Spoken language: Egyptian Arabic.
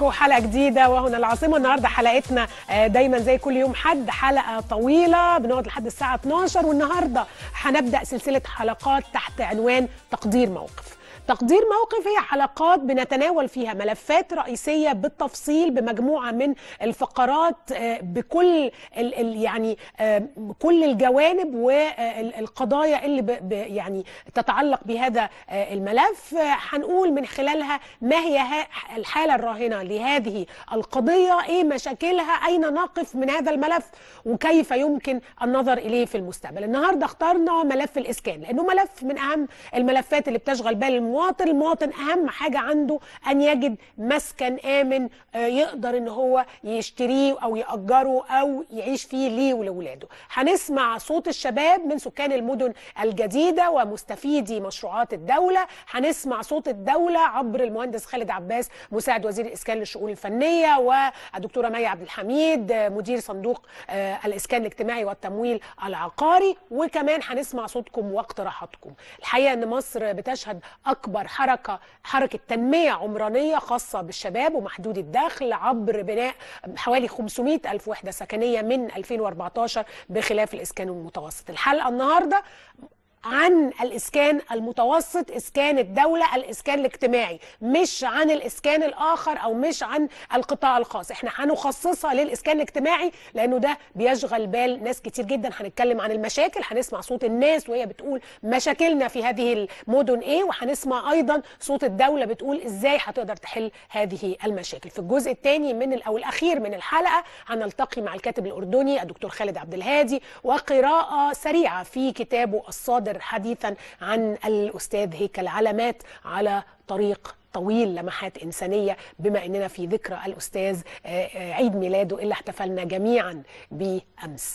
بيكم حلقه جديده وهنا العاصمه النهارده حلقتنا آه، دايما زي كل يوم حد حلقه طويله بنقعد لحد الساعه 12 والنهارده هنبدا سلسله حلقات تحت عنوان تقدير موقف تقدير موقف هي حلقات بنتناول فيها ملفات رئيسيه بالتفصيل بمجموعه من الفقرات آه، بكل ال ال يعني آه، كل الجوانب والقضايا اللي ب ب يعني تتعلق بهذا آه، الملف آه، هنقول من خلالها ما هي ها- الحاله الراهنه لهذه القضيه ايه مشاكلها اين نقف من هذا الملف وكيف يمكن النظر اليه في المستقبل النهارده اخترنا ملف الاسكان لانه ملف من اهم الملفات اللي بتشغل بال المواطن المواطن اهم حاجه عنده ان يجد مسكن امن آه، يقدر ان هو يشتريه او ياجره او يعيش فيه ليه ولاولاده هنسمع صوت الشباب من سكان المدن الجديده ومستفيدي مشروعات الدوله هنسمع صوت الدوله عبر المهندس خالد عباس مساعد وزير الاسكان للشؤون الفنيه والدكتوره مي عبد الحميد آه، مدير صندوق آه، الاسكان الاجتماعي والتمويل العقاري وكمان هنسمع صوتكم واقتراحاتكم الحقيقه ان مصر بتشهد اكبر حركه حركه تنميه عمرانيه خاصه بالشباب ومحدود الدخل عبر بناء حوالي 500 الف وحده سكنيه من 2014 بخلاف الاسكان المتوسط الحلقه النهارده عن الاسكان المتوسط اسكان الدوله الاسكان الاجتماعي مش عن الاسكان الاخر او مش عن القطاع الخاص احنا هنخصصها للاسكان الاجتماعي لانه ده بيشغل بال ناس كتير جدا هنتكلم عن المشاكل هنسمع صوت الناس وهي بتقول مشاكلنا في هذه المدن ايه وهنسمع ايضا صوت الدوله بتقول ازاي هتقدر تحل هذه المشاكل في الجزء الثاني من ال- او الاخير من الحلقه هنلتقي مع الكاتب الاردني الدكتور خالد عبد الهادي وقراءه سريعه في كتابه الصادر حديثا عن الاستاذ هيكل علامات على طريق طويل لمحات إنسانية بما أننا في ذكرى الأستاذ آه، آه، عيد ميلاده اللي احتفلنا جميعا بأمس